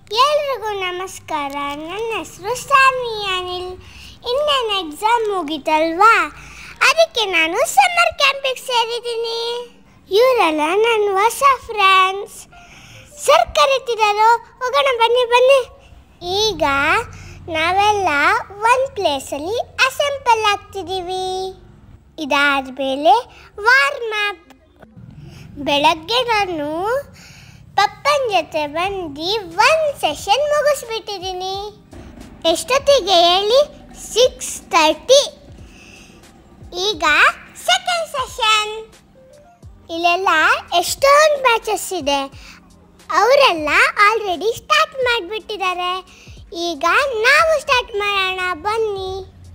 ಎಲ್ರಿಗೂ ನಮಸ್ಕಾರ ನನ್ನ ಹೆಸರು ಸಾನ್ವಿ ಅನಿಲ್ ಇನ್ನೇನು ಎಕ್ಸಾಮ್ ಮುಗೀತಲ್ವಾ ಅದಕ್ಕೆ ನಾನು ಸಮ್ಮರ್ ಕ್ಯಾಂಪಿಗೆ ಸೇರಿದ್ದೀನಿ ಇವರೆಲ್ಲ ನನ್ನ ಹೊಸ ಫ್ರೆಂಡ್ಸ್ ಸರ್ ಕರೀತಿದ್ದಾರೋ ಹೋಗೋಣ ಬನ್ನಿ ಬನ್ನಿ ಈಗ ನಾವೆಲ್ಲ ಒಂದು ಪ್ಲೇಸಲ್ಲಿ ಅಸೆಂಪಲ್ ಆಗ್ತಿದ್ದೀವಿ ಇದಾದ್ಮೇಲೆ ವಾರ್ಮ್ ಅಪ್ ಬೆಳಗ್ಗೆ ನಾನು ಪಪ್ಪನ ಜೊತೆ ಬಂದು ಒಂದು ಸೆಷನ್ ಮುಗಿಸ್ಬಿಟ್ಟಿದ್ದೀನಿ ಎಷ್ಟೊತ್ತಿಗೆ ಹೇಳಿ ಸಿಕ್ಸ್ ತರ್ಟಿ ಈಗ ಸೆಕೆಂಡ್ ಸೆಷನ್ ಇಲ್ಲೆಲ್ಲ ಎಷ್ಟೊಂದು ಬ್ಯಾಚಸ್ ಇದೆ ಅವರೆಲ್ಲ ಆಲ್ರೆಡಿ ಸ್ಟಾರ್ಟ್ ಮಾಡಿಬಿಟ್ಟಿದ್ದಾರೆ ಈಗ ನಾವು ಸ್ಟಾರ್ಟ್ ಮಾಡೋಣ ಬನ್ನಿ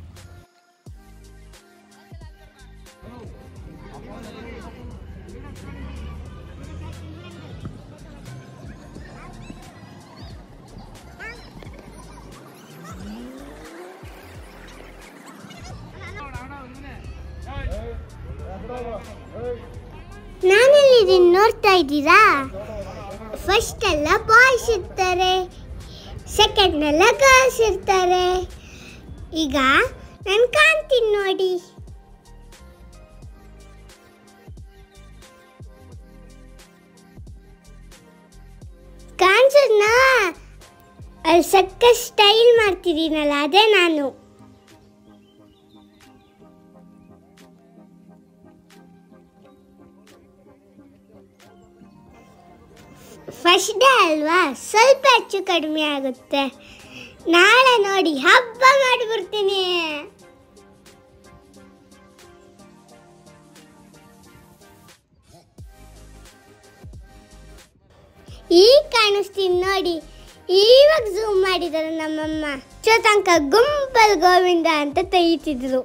ನಾನೆಲ್ಲಿದ್ದೀನಿ ನೋಡ್ತಾ ಇದ್ದೀರಾ ಫಸ್ಟ್ ಎಲ್ಲ ಬಾಯ್ಸ್ ಇರ್ತಾರೆ ಸೆಕೆಂಡ್ ಎಲ್ಲ ಗರ್ಲ್ಸ್ ಇರ್ತಾರೆ ಈಗ ನಾನು ಕಾಣ್ತೀನಿ ನೋಡಿ ಕಾಣಿಸೋದ್ನಾ ಅಲ್ಲಿ ಸಕ್ಕ ಸ್ಟೈಲ್ ಮಾಡ್ತಿದ್ದೀನಲ್ಲ ಅದೇ ನಾನು ಫಸ್ಟ್ ಡೇ ಅಲ್ವಾ ಸ್ವಲ್ಪ ಹೆಚ್ಚು ಕಡಿಮೆ ಆಗುತ್ತೆ ನಾಳೆ ನೋಡಿ ಹಬ್ಬ ಮಾಡಿಬಿಡ್ತೀನಿ ಈಗ ಕಾಣಿಸ್ತೀನಿ ನೋಡಿ ಇವಾಗ ಝೂಮ್ ಮಾಡಿದ್ದಾರೆ ನಮ್ಮಮ್ಮ ಚೋ ತನಕ ಗುಂಪಲ್ ಗೋವಿಂದ ಅಂತ ತೆಗಿತಿದ್ರು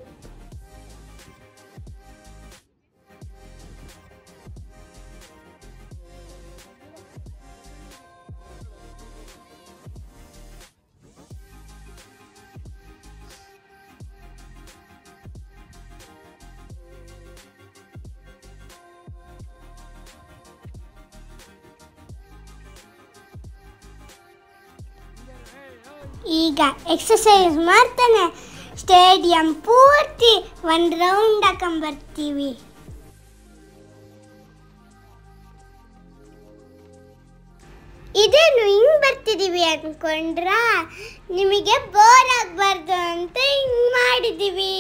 ಈಗ ಎಕ್ಸಸೈಸ್ ಮಾಡ್ತಾನೆ ಸ್ಟೇಡಿಯಂ ಪೂರ್ತಿ ಒಂದು ರೌಂಡ್ ಹಾಕೊಂಬರ್ತೀವಿ ಇದೇನು ಹಿಂಗ್ ಬರ್ತಿದೀವಿ ಅನ್ಕೊಂಡ್ರ ನಿಮಗೆ ಬೋರ್ ಆಗ್ಬಾರ್ದು ಅಂತ ಹಿಂಗ್ ಮಾಡಿದೀವಿ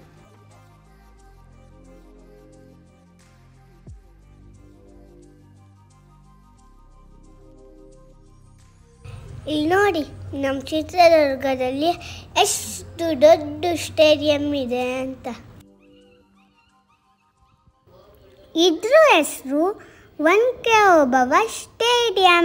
ಇಲ್ಲಿ ನೋಡಿ ನಮ್ಮ ಚಿತ್ರದುರ್ಗದಲ್ಲಿ ಎಷ್ಟು ದೊಡ್ಡ ಸ್ಟೇಡಿಯಂ ಇದೆ ಅಂತ ಇದ್ರ ಹೆಸರು ಒನ್ಕೆ ಓಬವ್ವ ಸ್ಟೇಡಿಯಂ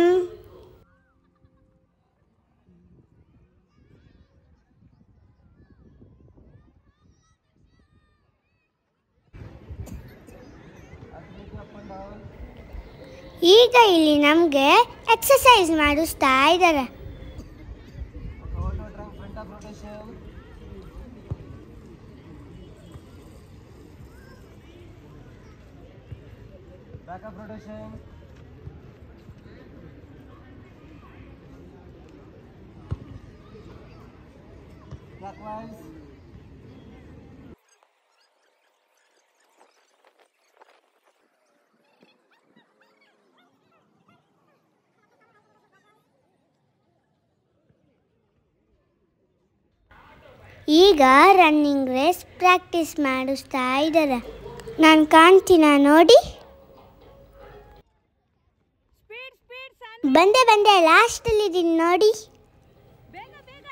ಈಗ ಇಲ್ಲಿ ನಮಗೆ ಎಕ್ಸಸೈಸ್ ಮಾಡಿಸ್ತಾ ಇದ್ದಾರೆ front of rotation. Back of rotation. Clockwise. ಈಗ ರನ್ನಿಂಗ್ ರೇಸ್ ಪ್ರಾಕ್ಟೀಸ್ ಮಾಡಿಸ್ತಾ ಇದ್ದಾರೆ ನಾನು ಕಾಣ್ತೀನ ನೋಡಿ ಸ್ಪೀಡ್ ಸ್ಪೀಡ್ ಸನ್ ಬಂದೆ ಬಂದೆ ಲಾಸ್ಟಲ್ಲಿದ್ದೀನಿ ನೋಡಿ ಬೇಗ ಬೇಗ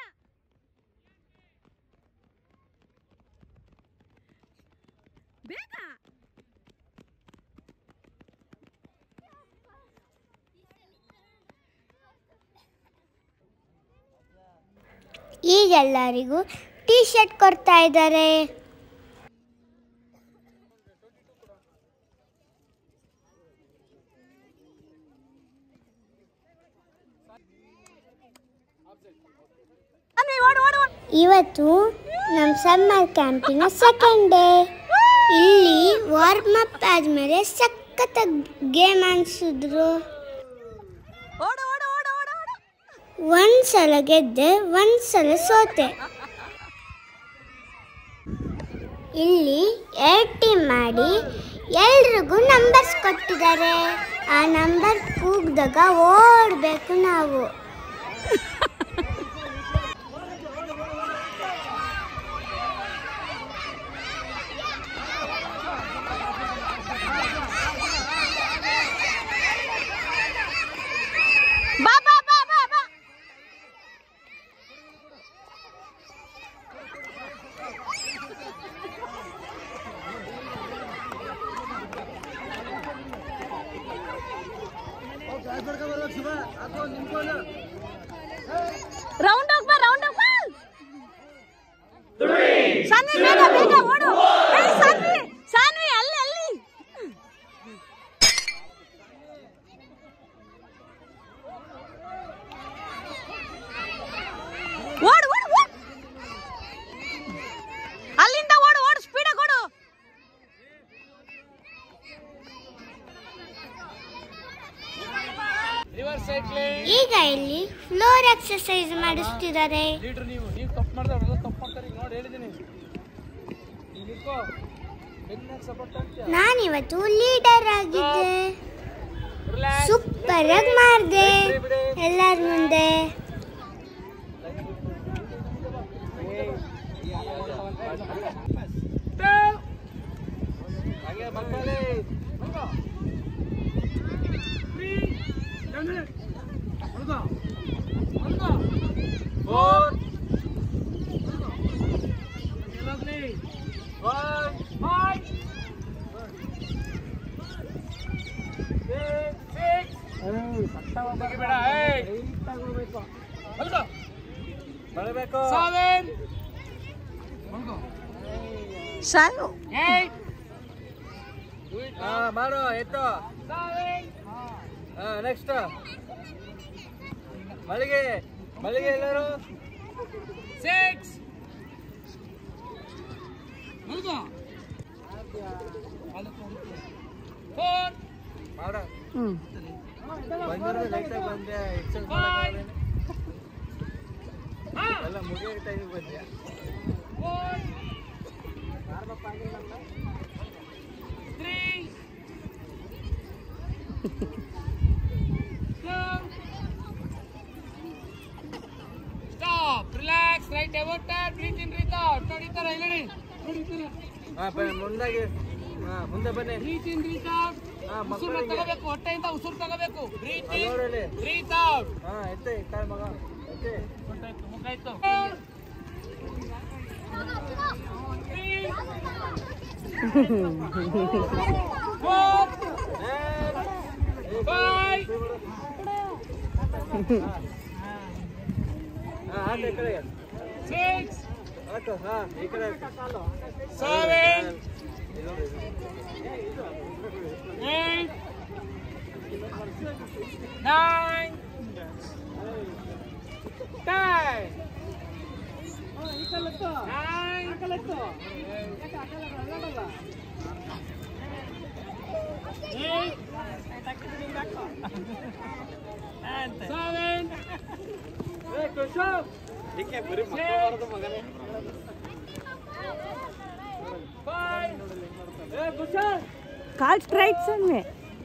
ಬೇಗ ಈಗ ಎಲ್ಲರಿಗೂ ಟೀ ಶರ್ಟ್ ಕೊಡ್ತಾ ಇದ್ದಾರೆ ಅಮ್ಮಿ ಓಡು ಓಡು ಓಡು ಇವತ್ತು ನಮ್ಮ ಸಮ್ಮರ್ ಕ್ಯಾಂಪಿನ ಸೆಕೆಂಡ್ ಡೇ ಇಲ್ಲಿ ವಾರ್ಮ್ ಅಪ್ ಆದಮೇಲೆ ಸಖತ್ತಾಗಿ ಗೇಮ್ ಅನ್ಸಿದ್ರು ಓಡು ಓಡು ಓಡು ಓಡು ಓಡು ಒಂದ್ಸಲ ಗೆದ್ದೆ ಒಂದ್ಸಲ ಸೋತೆ ಇಲ್ಲಿ ಎರಡು ಟೀಮ್ ಮಾಡಿ ಎಲ್ರಿಗೂ ನಂಬರ್ಸ್ ಕೊಟ್ಟಿದ್ದಾರೆ ಆ ನಂಬರ್ ಕೂಗ್ದಾಗ ಓಡಬೇಕು ನಾವು ಬಾ ಬಾ ಬಾ ಬಾ ಬಾ ರೌಂಡ್ ಹೋಗ್ ಬಾ ರೌಂಡ್ ಹೋಗ್ ಬಾ ಸಾನ್ವಿ ಬೇಗ ಬೇಗ ಓಡು ಏ ಸಾನ್ವಿ ಸಾನ್ವಿ ಅಲ್ಲಿ ಅಲ್ಲಿ ಓಡು ಓಡು ಓಡು ಅಲ್ಲಿಂದ ಓಡು ಓಡು ಸ್ಪೀಡಾಗಿ ಓಡು ರಿವರ್ಸ್ ಸೈಕ್ಲಿಂಗ್ ಈಗ ಇಲ್ಲಿ ಫ್ಲೋರ್ ಎಕ್ಸರ್ಸೈಸ್ ಮಾಡಿಸ್ತಿದ್ದಾರೆ ಲೀಡ್ರ್ ನೀವು ನೀವು ತಪ್ಪು ಮಾಡಿದ್ರೆ ಅವರೆಲ್ಲ ತಪ್ಪು ಮಾಡ್ತಾರೆ ಈಗ ನೋಡಿ ಹೇಳಿದ್ದೀನಿ ಈಗ ನಿಂತ್ಕೋ ಬೆನ್ನಾಗ ಸಪೋರ್ಟ್ ಆಗ್ತೀಯ ನಾನಿವತ್ತು ಲೀಡರ್ ಆಗಿದ್ದೆ ರಿಲ್ಯಾಕ್ಸ್ ಸೂಪರ್ ಆಗಿ ಮಾಡಿದೆ ಎಲ್ಲರ ಮುಂದೆ ಹಾಗೆ ಮಕ್ಕಳೇ ಫೋರ್ ಫೈವ್ ಬೇಡ ಬರಬೇಕು ಸೆವೆನ್ ಸಾಕು ಹಾ ಮಾಡು ಎತ್ತು ಹಾ ನೆಕ್ಸ್ಟ್ ಮಲ್ಲಿಗೆ ಮಲ್ಲಿಗೆ ಎಲ್ಲರೂ ಸಿಕ್ಸ್ ಫೋರ್ ಮಾಡ ಹ್ಮ್ ಬಂದಿರೋ ಲೈಟಾಗಿ ಬಂದೆ ಎಕ್ಸೈಸ್ ಮಾಡಕ್ಕೆ ಎಲ್ಲ ಮುಗಿಯೋ ಟೈಮಿಗೆ ಬಂದೆ stop relax right ever turn breathe in breathe out ನೋಡಿ ತರ ಇಲ್ಲಿ ಹಾ ಬ- ಮುಂದಾಗಿ ಹಾ ಮುಂದೆ ಬನ್ನಿ ಬ್ರೀತ್ ಇನ್ ಬ್ರೀತ್ ಔಟ್ ಹಾ ಉಸಿರು ಮಕ್ಕಳಿಗೆ ತಗೋಬೇಕು ಹೊಟ್ಟೆಯಿಂದ ಉಸಿರು ತಗೋಬೇಕು ಬ್ರೀತ್ ಅಲ್ಲಿ ಇನ್ ನೋಡಲ್ಲಿ ಬ್ರೀತ್ ಔಟ್ ಹಾ ಎತ್ತೆ ಕಾಲ್ ಮಗ ಎತ್ತೆ ಮುಖಾಯ್ತು ಮುಖಾಯ್ತು ಫೋರ್ ಫೈವ್ ಹಾ ಹಾಕು ಈ ಕಡೆ ಸಿಕ್ಸ್ ಹಾಕು ಹಾ ಈ ಕಡೆ ಹಾಕು. ಸೆವೆನ್ ಇದು ನೋಡಿ, ಇದು. eight, nine, ten. Nine, eight, seven, ಏ, ಕುಶಾಲ್. six, five, ಏ, ಕುಶಾಲ್. ಕಾಲ್ ಸ್ಟ್ರೈಟ್ ಸನ್ನೆ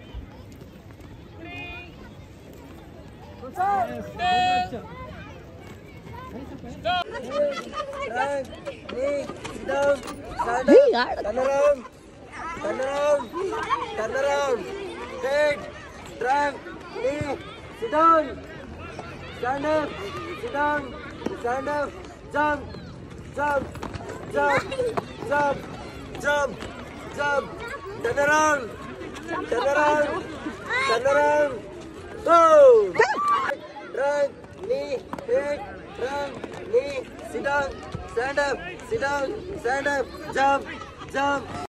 two, stop. Drunk, knee, sit down, stand up, turn around, turn around, turn around, sit, drunk, knee, sit down, stand up, sit down, stand up, jump, jump, jump, jump, jump, jump, turn around, turn around, turn around, go! Drunk, knee, hit, drunk, knee, sit down, stand up, sit down, stand up, jump, jump,